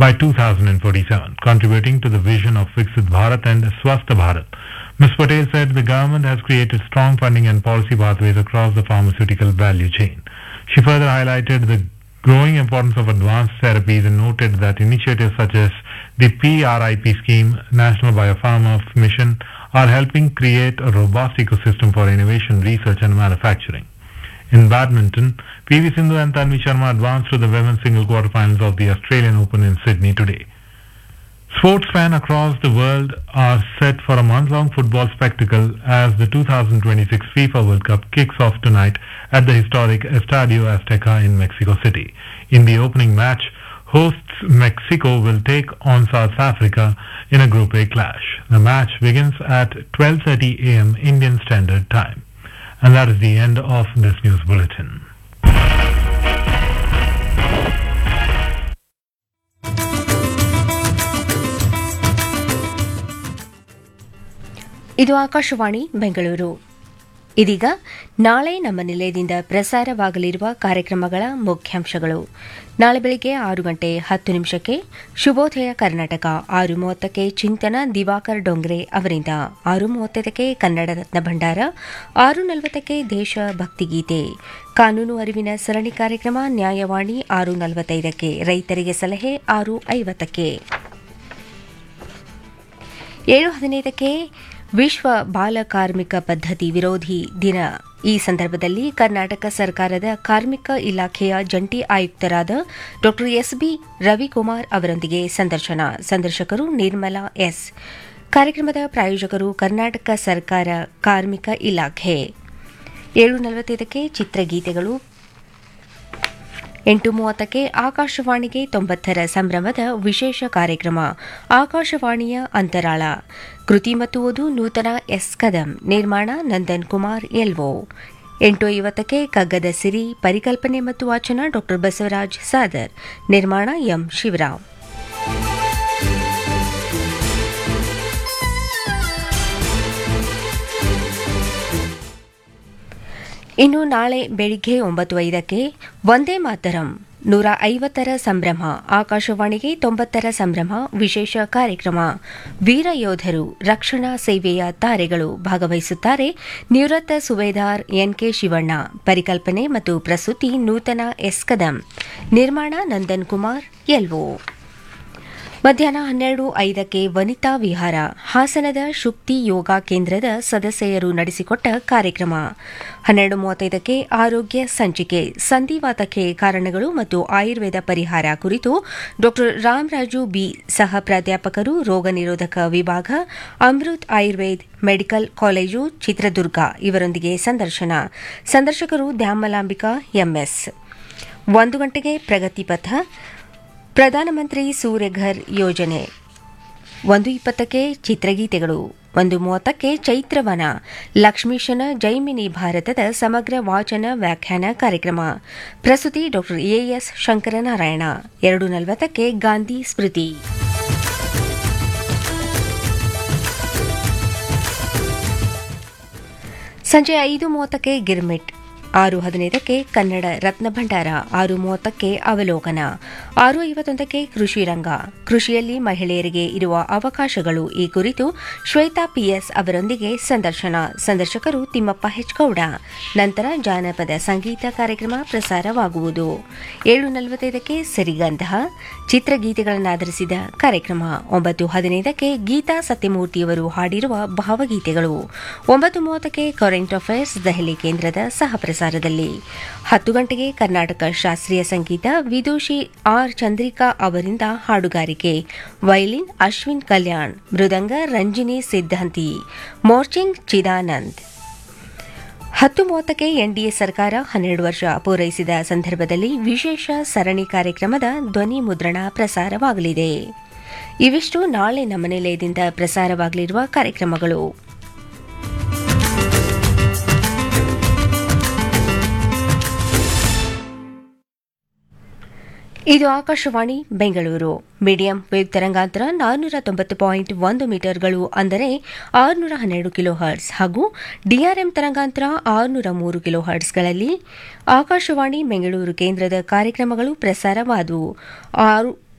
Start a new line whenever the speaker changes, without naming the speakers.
by 2047, contributing to the vision of Viksit Bharat and Swasth Bharat. Ms. Patel said the government has created strong funding and policy pathways across the pharmaceutical value chain. She further highlighted the growing importance of advanced therapies and noted that initiatives such as the PRIP scheme, National Biopharma Mission, are helping create a robust ecosystem for innovation, research and manufacturing. In badminton, PV Sindhu and Tanvi Sharma advanced to the women's single quarterfinals of the Australian Open in Sydney today. Sports fans across the world are set for a month-long football spectacle as the 2026 FIFA World Cup kicks off tonight at the historic Estadio Azteca in Mexico City. In the opening match, hosts Mexico will take on South Africa in a Group A clash. The match begins at 12:30 a.m. Indian Standard Time. And that is the end of this news bulletin.
ಇದು ಆಕಾಶವಾಣಿ ಬೆಂಗಳೂರು ಇದೀಗ ನಾಳೆ ನಮ್ಮ ನಿಲಯದಿಂದ ಪ್ರಸಾರವಾಗಲಿರುವ ಕಾರ್ಯಕ್ರಮಗಳ ಮುಖ್ಯಾಂಶಗಳು ನಾಳೆ ಬೆಳಿಗ್ಗೆ ಆರು ಗಂಟೆ ಹತ್ತು ನಿಮಿಷಕ್ಕೆ ಶುಭೋದಯ ಕರ್ನಾಟಕ ಆರು ಮೂವತ್ತಕ್ಕೆ ಚಿಂತನ ದಿವಾಕರ್ ಡೊಂಗ್ರೆ ಅವರಿಂದ ಆರು ಮೂವತ್ತೈದಕ್ಕೆ ಕನ್ನಡ ರತ್ನ ಭಂಡಾರ ಆರು ನಲವತ್ತಕ್ಕೆ ದೇಶ ಭಕ್ತಿಗೀತೆ ಕಾನೂನು ಅರಿವಿನ ಸರಣಿ ಕಾರ್ಯಕ್ರಮ ನ್ಯಾಯವಾಣಿ ಆರು ನಲವತ್ತೈದಕ್ಕೆ ರೈತರಿಗೆ ಸಲಹೆ ಆರು ಐವತ್ತಕ್ಕೆ ಏಳು ಹದಿನೈದಕ್ಕೆ ವಿಶ್ವ ಬಾಲ ಕಾರ್ಮಿಕ ಪದ್ಧತಿ ವಿರೋಧಿ ದಿನ ಈ ಸಂದರ್ಭದಲ್ಲಿ ಕರ್ನಾಟಕ ಸರ್ಕಾರದ ಕಾರ್ಮಿಕ ಇಲಾಖೆಯ ಜಂಟಿ ಆಯುಕ್ತರಾದ ಡಾ ಎಸ್ಬಿ ರವಿಕುಮಾರ್ ಅವರೊಂದಿಗೆ ಸಂದರ್ಶನ ಸಂದರ್ಶಕರು ನಿರ್ಮಲಾ ಎಸ್ ಕಾರ್ಯಕ್ರಮದ ಪ್ರಾಯೋಜಕರು ಕರ್ನಾಟಕ ಸರ್ಕಾರ ಕಾರ್ಮಿಕ ಇಲಾಖೆ ಏಳು ನಲವತ್ತೈದಕ್ಕೆ ಚಿತ್ರಗೀತೆಗಳು ಎಂಟು ಮೂವತ್ತಕ್ಕೆ ಆಕಾಶವಾಣಿಗೆ ತೊಂಬತ್ತರ ಸಂಭ್ರಮದ ವಿಶೇಷ ಕಾರ್ಯಕ್ರಮ ಆಕಾಶವಾಣಿಯ ಅಂತರಾಳ ಕೃತಿ ಮತ್ತು ಓದು ನೂತನ ಎಸ್ ಕದಂ ನಿರ್ಮಾಣ ನಂದನ್ ಕುಮಾರ್ ಎಲ್ವೋ ಎಂಟು ಐವತ್ತಕ್ಕೆ ಕಗ್ಗದ ಸಿರಿ ಪರಿಕಲ್ಪನೆ ಮತ್ತು ವಾಚನ ಡಾ ಬಸವರಾಜ್ ಸಾದರ್ ನಿರ್ಮಾಣ ಎಂ ಶಿವರಾವ್ ಇನ್ನು ನಾಳೆ ಬೆಳಿಗ್ಗೆ ಒಂಬತ್ತು ಐದಕ್ಕೆ ಒಂದೇ ಮಾತರಂ ನೂರ ಐವತ್ತರ ಸಂಭ್ರಮ ಆಕಾಶವಾಣಿಗೆ ತೊಂಬತ್ತರ ಸಂಭ್ರಮ ವಿಶೇಷ ಕಾರ್ಯಕ್ರಮ ವೀರ ಯೋಧರು ರಕ್ಷಣಾ ಸೇವೆಯ ತಾರೆಗಳು ಭಾಗವಹಿಸುತ್ತಾರೆ ನಿವೃತ್ತ ಸುಬೇದಾರ್ ಎನ್ಕೆ ಶಿವಣ್ಣ ಪರಿಕಲ್ಪನೆ ಮತ್ತು ಪ್ರಸ್ತುತಿ ನೂತನ ಎಸ್ ಕದಂ ನಿರ್ಮಾಣ ನಂದನ್ ಕುಮಾರ್ ಎಲ್ವೋ ಮಧ್ಯಾಹ್ನ ಹನ್ನೆರಡು ಐದಕ್ಕೆ ವನಿತಾ ವಿಹಾರ ಹಾಸನದ ಶುಕ್ತಿ ಯೋಗ ಕೇಂದ್ರದ ಸದಸ್ಯರು ನಡೆಸಿಕೊಟ್ಟ ಕಾರ್ಯಕ್ರಮ ಹನ್ನೆರಡು ಮೂವತ್ತೈದಕ್ಕೆ ಆರೋಗ್ಯ ಸಂಚಿಕೆ ಸಂಧಿವಾತಕ್ಕೆ ಕಾರಣಗಳು ಮತ್ತು ಆಯುರ್ವೇದ ಪರಿಹಾರ ಕುರಿತು ಡಾ ರಾಮರಾಜು ಬಿ ಸಹ ಪ್ರಾಧ್ಯಾಪಕರು ರೋಗ ನಿರೋಧಕ ವಿಭಾಗ ಅಮೃತ್ ಆಯುರ್ವೇದ್ ಮೆಡಿಕಲ್ ಕಾಲೇಜು ಚಿತ್ರದುರ್ಗ ಇವರೊಂದಿಗೆ ಸಂದರ್ಶನ ಸಂದರ್ಶಕರು ದ್ಯಾಮಲಾಂಬಿಕಾ ಎಂಎಸ್ ಒಂದು ಗಂಟೆಗೆ ಪ್ರಗತಿಪಥ ಪ್ರಧಾನಮಂತ್ರಿ ಸೂರ್ಯಘರ್ ಯೋಜನೆ ಒಂದು ಇಪ್ಪತ್ತಕ್ಕೆ ಚಿತ್ರಗೀತೆಗಳು ಒಂದು ಮೂವತ್ತಕ್ಕೆ ಚೈತ್ರವನ ಲಕ್ಷ್ಮೀಶನ ಜೈಮಿನಿ ಭಾರತದ ಸಮಗ್ರ ವಾಚನ ವ್ಯಾಖ್ಯಾನ ಕಾರ್ಯಕ್ರಮ ಪ್ರಸ್ತುತಿ ಡಾ ಎಎಸ್ ಶಂಕರನಾರಾಯಣ ಎರಡು ನಲವತ್ತಕ್ಕೆ ಗಾಂಧಿ ಸ್ಮೃತಿ ಸಂಜೆ ಐದು ಮೂವತ್ತಕ್ಕೆ ಗಿರ್ಮಿಟ್ ಆರು ಹದಿನೈದಕ್ಕೆ ಕನ್ನಡ ರತ್ನ ಭಂಡಾರ ಆರು ಮೂವತ್ತಕ್ಕೆ ಅವಲೋಕನ ಆರು ಐವತ್ತೊಂದಕ್ಕೆ ಕೃಷಿ ರಂಗ ಕೃಷಿಯಲ್ಲಿ ಮಹಿಳೆಯರಿಗೆ ಇರುವ ಅವಕಾಶಗಳು ಈ ಕುರಿತು ಶ್ವೇತಾ ಪಿಎಸ್ ಅವರೊಂದಿಗೆ ಸಂದರ್ಶನ ಸಂದರ್ಶಕರು ತಿಮ್ಮಪ್ಪ ಹೆಚ್ಗೌಡ ನಂತರ ಜಾನಪದ ಸಂಗೀತ ಕಾರ್ಯಕ್ರಮ ಪ್ರಸಾರವಾಗುವುದು ಏಳು ನಲವತ್ತೈದಕ್ಕೆ ಸಿರಿಗಂಧ ಚಿತ್ರಗೀತೆಗಳನ್ನಾಧರಿಸಿದ ಕಾರ್ಯಕ್ರಮ ಒಂಬತ್ತು ಹದಿನೈದಕ್ಕೆ ಗೀತಾ ಸತ್ಯಮೂರ್ತಿಯವರು ಹಾಡಿರುವ ಭಾವಗೀತೆಗಳು ಒಂಬತ್ತು ಮೂವತ್ತಕ್ಕೆ ಕರೆಂಟ್ ಅಫೇರ್ಸ್ ದೆಹಲಿ ಕೇಂದ್ರದ ಸಹ ಪ್ರಸಾರದಲ್ಲಿ ಹತ್ತು ಗಂಟೆಗೆ ಕರ್ನಾಟಕ ಶಾಸ್ತ್ರೀಯ ಸಂಗೀತ ವಿದೂಷಿ ಆರ್ ಚಂದ್ರಿಕಾ ಅವರಿಂದ ಹಾಡುಗಾರಿಕೆ ವೈಲಿನ್ ಅಶ್ವಿನ್ ಕಲ್ಯಾಣ್ ಮೃದಂಗ ರಂಜಿನಿ ಸಿದ್ಧಾಂತಿ ಮೋರ್ಚಿಂಗ್ ಚಿದಾನಂದ್ ಹತ್ತು ಮೂವತ್ತಕ್ಕೆ ಎನ್ಡಿಎ ಸರ್ಕಾರ ಹನ್ನೆರಡು ವರ್ಷ ಪೂರೈಸಿದ ಸಂದರ್ಭದಲ್ಲಿ ವಿಶೇಷ ಸರಣಿ ಕಾರ್ಯಕ್ರಮದ ಧ್ವನಿ ಮುದ್ರಣ ಪ್ರಸಾರವಾಗಲಿದೆ ಇವಿಷ್ಟು ನಾಳೆ ನಮ್ಮ ನಿಲಯದಿಂದ ಪ್ರಸಾರವಾಗಲಿರುವ ಕಾರ್ಯಕ್ರಮಗಳು ಇದು ಆಕಾಶವಾಣಿ ಬೆಂಗಳೂರು ಮೀಡಿಯಂ ವೇವ್ ತರಂಗಾಂತರ ನಾನ್ನೂರ ತೊಂಬತ್ತು ಪಾಯಿಂಟ್ ಒಂದು ಮೀಟರ್ಗಳು ಅಂದರೆ ಆರುನೂರ ಹನ್ನೆರಡು ಕಿಲೋ ಹರ್ಟ್ಸ್ ಹಾಗೂ ಡಿಆರ್ಎಂ ತರಂಗಾಂತರ ಆರುನೂರ ಮೂರು ಕಿಲೋ ಹರ್ಟ್ಸ್ಗಳಲ್ಲಿ ಆಕಾಶವಾಣಿ ಬೆಂಗಳೂರು ಕೇಂದ್ರದ ಕಾರ್ಯಕ್ರಮಗಳು ಪ್ರಸಾರವಾದವು ಆರು